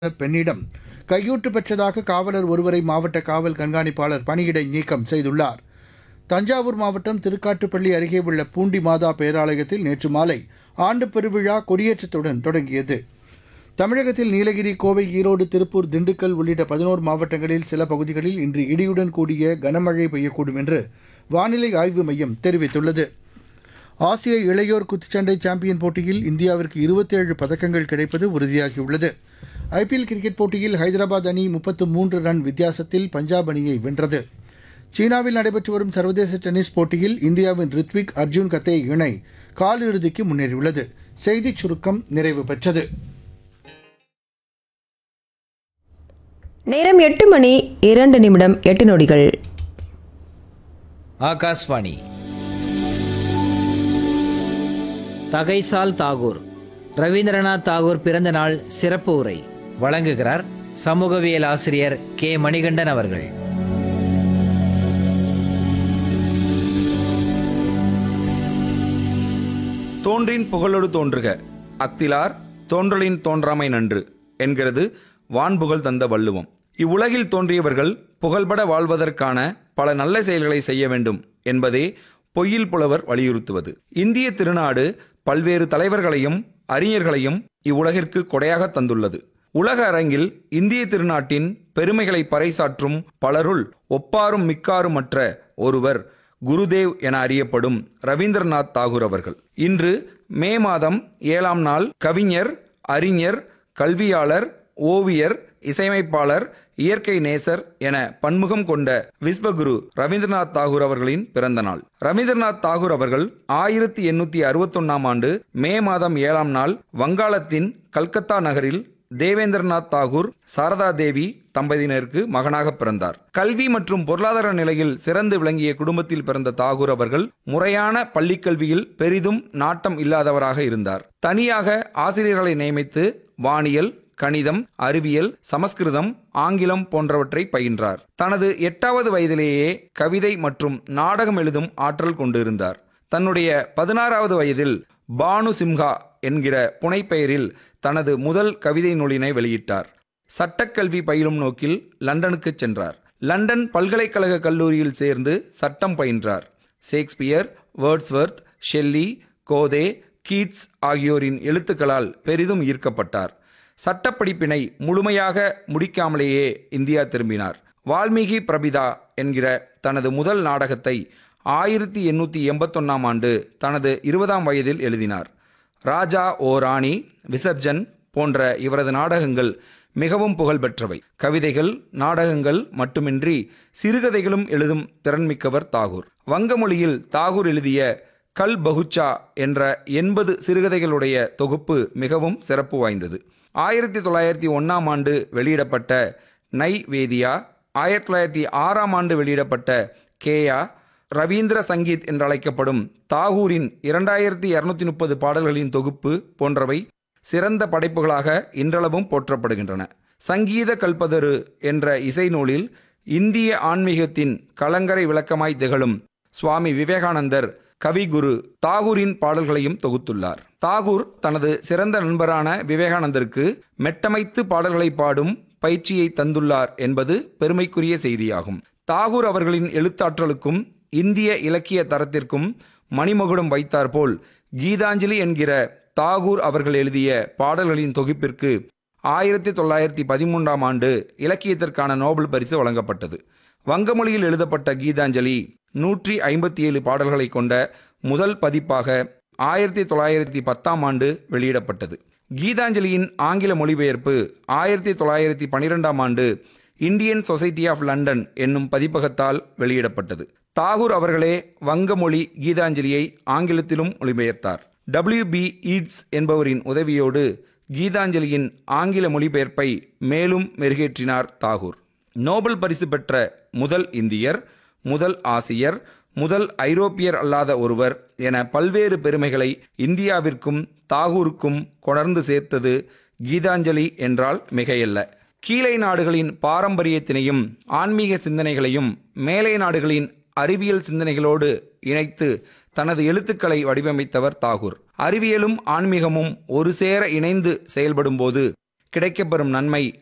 பெண்ணிடம் கையூட்டு பெற்றதாக காவலர் ஒருவரை மாவட்ட காவல் கண்காணிப்பாளர் பணியிடை நீக்கம் செய்துள்ளார் தஞ்சாவூர் மாவட்டம் திருக்காட்டுப்பள்ளி அருகே உள்ள பூண்டி மாதா பேராலயத்தில் நேற்று மாலை ஆண்டு பெருவிழா கொடியேற்றத்துடன் தொடங்கியது தமிழகத்தில் நீலகிரி கோவை ஈரோடு திருப்பூர் திண்டுக்கல் உள்ளிட்ட பதினோரு மாவட்டங்களில் சில பகுதிகளில் இன்று இடியுடன் கூடிய கனமழை பெய்யக்கூடும் என்று வானிலை ஆய்வு மையம் தெரிவித்துள்ளது ஆசிய இளையோர் குத்துச்சண்டை சாம்பியன் போட்டியில் இந்தியாவிற்கு இருபத்தேழு பதக்கங்கள் கிடைப்பது உறுதியாகியுள்ளது ஐபிஎல் கிரிக்கெட் போட்டியில் ஹைதராபாத் அணி முப்பத்து மூன்று ரன் வித்தியாசத்தில் பஞ்சாப் அணியை வென்றது சீனாவில் நடைபெற்று வரும் சர்வதேச டென்னிஸ் போட்டியில் இந்தியாவின் ரித்விக் அர்ஜுன் கத்தே இணை காலிறுதிக்கு முன்னேறியுள்ளது செய்திச் சுருக்கம் நிறைவு பெற்றது நேரம் எட்டு மணி இரண்டு நிமிடம் எட்டு நொடிகள் ஆகாஷ்வாணி தகைசால் தாகூர் ரவீந்திரநாத் தாகூர் பிறந்த நாள் சிறப்பு உரை வழங்குகிறார் சமூகவியல் ஆசிரியர் கே மணிகண்டன் அவர்கள் தோன்றின் புகழொடு தோன்றுக அத்திலார் தோன்றலின் தோன்றாமை நன்று என்கிறது வான்புகழ் தந்த வள்ளுவம் இவ்வுலகில் தோன்றியவர்கள் புகழ்பட வாழ்வதற்கான பல நல்ல செயல்களை செய்ய வேண்டும் என்பதே பொய்யில் புலவர் வலியுறுத்துவது இந்திய திருநாடு பல்வேறு தலைவர்களையும் அறிஞர்களையும் இவ்வுலகிற்கு கொடையாக தந்துள்ளது உலக அரங்கில் இந்திய திருநாட்டின் பெருமைகளை பறைசாற்றும் பலருள் ஒப்பாரும் மிக்காருமற்ற ஒருவர் குருதேவ் என அறியப்படும் ரவீந்திரநாத் தாகூர் அவர்கள் இன்று மே மாதம் ஏழாம் நாள் கவிஞர் அறிஞர் கல்வியாளர் ஓவியர் இசையமைப்பாளர் இயற்கை நேசர் என பன்முகம் கொண்ட விஸ்வகுரு ரவீந்திரநாத் தாகூர் அவர்களின் பிறந்த நாள் ரவீந்திரநாத் தாகூர் அவர்கள் ஆயிரத்தி எண்ணூத்தி அறுபத்தொன்னாம் ஆண்டு மே மாதம் ஏழாம் நாள் வங்காளத்தின் கல்கத்தா நகரில் தேவேந்திரநாத் தாகூர் சாரதா தேவி தம்பதியினருக்கு மகனாக பிறந்தார் கல்வி மற்றும் பொருளாதார நிலையில் சிறந்து விளங்கிய குடும்பத்தில் பிறந்த தாகூர் அவர்கள் முறையான பள்ளிக்கல்வியில் பெரிதும் நாட்டம் இல்லாதவராக இருந்தார் தனியாக ஆசிரியர்களை நியமித்து வானியல் கணிதம் அறிவியல் சமஸ்கிருதம் ஆங்கிலம் போன்றவற்றை பயின்றார் தனது எட்டாவது வயதிலேயே கவிதை மற்றும் நாடகம் எழுதும் ஆற்றல் கொண்டிருந்தார் தன்னுடைய பதினாறாவது வயதில் பானு சிம்ஹா என்கிற புனைப்பெயரில் தனது முதல் கவிதை நூலினை வெளியிட்டார் சட்டக்கல்வி பயிலும் நோக்கில் லண்டனுக்கு சென்றார் லண்டன் பல்கலைக்கழக கல்லூரியில் சேர்ந்து சட்டம் பயின்றார் Shakespeare Wordsworth Shelley Goethe Keats ஆகியோரின் எழுத்துக்களால் பெரிதும் ஈர்க்கப்பட்டார் சட்டப்படிப்பினை முழுமையாக முடிக்காமலேயே இந்தியா திரும்பினார் வால்மீகி பிரபிதா என்கிற தனது முதல் நாடகத்தை ஆயிரத்தி எண்ணூற்றி எண்பத்தொன்னாம் ஆண்டு தனது இருபதாம் வயதில் எழுதினார் ராஜா ஓ ராணி விசர்ஜன் போன்ற இவரது நாடகங்கள் மிகவும் புகழ்பெற்றவை கவிதைகள் நாடகங்கள் மட்டுமின்றி சிறுகதைகளும் எழுதும் திறன்மிக்கவர் தாகூர் வங்க மொழியில் தாகூர் எழுதிய கல் பகுச்சா என்ற எண்பது சிறுகதைகளுடைய தொகுப்பு மிகவும் சிறப்பு வாய்ந்தது ஆயிரத்தி தொள்ளாயிரத்தி ஒன்றாம் ஆண்டு வெளியிடப்பட்ட நை வேதியா ஆயிரத்தி தொள்ளாயிரத்தி ஆறாம் ஆண்டு வெளியிடப்பட்ட கேயா ரவீந்திர சங்கீத் என்றழைக்கப்படும் தாகூரின் இரண்டாயிரத்தி இருநூத்தி முப்பது பாடல்களின் தொகுப்பு போன்றவை சிறந்த படைப்புகளாக இன்றளவும் போற்றப்படுகின்றன சங்கீத கல்பதரு என்ற இசை நூலில் இந்திய ஆன்மீகத்தின் கலங்கரை விளக்கமாய் திகழும் சுவாமி விவேகானந்தர் கவிகுரு தாகூரின் பாடல்களையும் தொகுத்துள்ளார் தாகூர் தனது சிறந்த நண்பரான விவேகானந்தருக்கு மெட்டமைத்து பாடல்களை பாடும் பயிற்சியை தந்துள்ளார் என்பது பெருமைக்குரிய செய்தியாகும் தாகூர் அவர்களின் எழுத்தாற்றலுக்கும் இந்திய இலக்கிய தரத்திற்கும் மணிமகுடம் வைத்தாற்போல் கீதாஞ்சலி என்கிற தாகூர் அவர்கள் எழுதிய பாடல்களின் தொகுப்பிற்கு ஆயிரத்தி தொள்ளாயிரத்தி பதிமூன்றாம் ஆண்டு இலக்கியத்திற்கான நோபல் பரிசு வழங்கப்பட்டது வங்கமொழியில் எழுதப்பட்ட கீதாஞ்சலி நூற்றி ஐம்பத்தி ஏழு பாடல்களை கொண்ட முதல் பதிப்பாக ஆயிரத்தி தொள்ளாயிரத்தி பத்தாம் ஆண்டு வெளியிடப்பட்டது கீதாஞ்சலியின் ஆங்கில மொழிபெயர்ப்பு ஆயிரத்தி தொள்ளாயிரத்தி பனிரெண்டாம் ஆண்டு இந்தியன் சொசைட்டி ஆஃப் லண்டன் என்னும் பதிப்பகத்தால் வெளியிடப்பட்டது தாகூர் அவர்களே வங்கமொழி கீதாஞ்சலியை ஆங்கிலத்திலும் மொழிபெயர்த்தார் டபிள்யூ பி ஈட்ஸ் என்பவரின் உதவியோடு கீதாஞ்சலியின் ஆங்கில மொழிபெயர்ப்பை மேலும் மெருகேற்றினார் தாகூர் நோபல் பரிசு பெற்ற முதல் இந்தியர் முதல் ஆசியர் முதல் ஐரோப்பியர் அல்லாத ஒருவர் என பல்வேறு பெருமைகளை இந்தியாவிற்கும் தாகூருக்கும் கொணர்ந்து சேர்த்தது கீதாஞ்சலி என்றால் மிகையல்ல கீழை நாடுகளின் பாரம்பரியத்தினையும் ஆன்மீக சிந்தனைகளையும் மேலை நாடுகளின் அறிவியல் சிந்தனைகளோடு இணைத்து தனது எழுத்துக்களை வடிவமைத்தவர் தாகூர் அறிவியலும் ஆன்மீகமும் ஒரு சேர இணைந்து செயல்படும்போது கிடைக்கப்பெறும் நன்மை